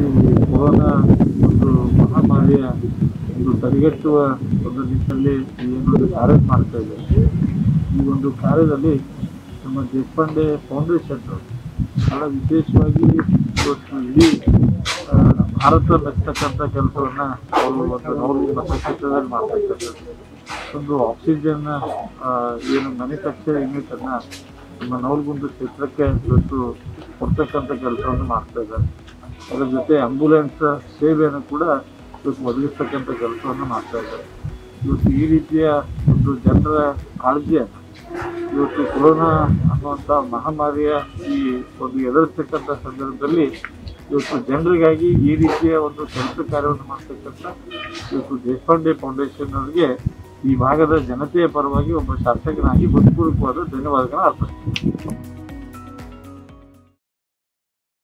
ಈ ಕೊರೋನಾ ಒಂದು ಮಹಾಮಾರಿಯ ಒಂದು ತಡೆಗಟ್ಟುವ ಒಂದು ನಿಟ್ಟಿನಲ್ಲಿ ಈ ಒಂದು ಕಾರ್ಯ ಮಾಡ್ತಾ ಇದೆ ಈ ಒಂದು ಕಾರ್ಯದಲ್ಲಿ ನಮ್ಮ ದೇಶಪಾಂಡೆ ಫೌಂಡೇಶನ್ ಬಹಳ ವಿಶೇಷವಾಗಿ ಇವತ್ತು ಇಡೀ ಆ, ಭಾರತ ಮೆಚ್ಚತಕ್ಕಂಥ ಕೆಲಸವನ್ನ ಅವರು ಒಂದು ನವಲಗುಂದ ಕ್ಷೇತ್ರದಲ್ಲಿ ಮಾಡ್ತಾ ಇದ್ದಾರೆ ಒಂದು ಆಕ್ಸಿಜನ್ ಆ, ಏನು ಮ್ಯಾನುಫ್ಯಾಕ್ಚರ್ ಯೂನಿಟ್ ಅನ್ನ ನಮ್ಮ ನವಲಗುಂದ ಕ್ಷೇತ್ರಕ್ಕೆ ಇವತ್ತು ಕೊಡ್ತಕ್ಕಂಥ ಕೆಲಸವನ್ನು ಮಾಡ್ತಾ ಇದ್ದಾರೆ ಅದರ ಜೊತೆ ಆಂಬ್ಯುಲೆನ್ಸ್ ಸೇವೆಯನ್ನು ಕೂಡ ಇವತ್ತು ಒದಗಿಸ್ತಕ್ಕಂಥ ಕೆಲಸವನ್ನು ಮಾಡ್ತಾ ಇದ್ದಾರೆ ಇವತ್ತು ಈ ರೀತಿಯ ಒಂದು ಜನರ ಕಾಳಜಿಯನ್ನು ಇವತ್ತು ಕೊರೋನಾ ಅನ್ನುವಂಥ ಮಹಾಮಾರಿಯ ಈ ಒಂದು ಎದುರಿಸ್ತಕ್ಕಂಥ ಸಂದರ್ಭದಲ್ಲಿ ಇವತ್ತು ಜನರಿಗಾಗಿ ಈ ರೀತಿಯ ಒಂದು ಕೆಲಸ ಕಾರ್ಯವನ್ನು ಮಾಡ್ತಕ್ಕಂಥ ಇವತ್ತು ದೇಶಪಾಂಡೆ ಫೌಂಡೇಶನ್ ಅವರಿಗೆ ಈ ಭಾಗದ ಜನತೆಯ ಪರವಾಗಿ ಒಬ್ಬ ಶಾಸಕನಾಗಿ ಹೃತ್ಪೂರ್ವಕವಾದ ಧನ್ಯವಾದಗಳನ್ನು ಅರ್ಪಿಸ್ತೀನಿ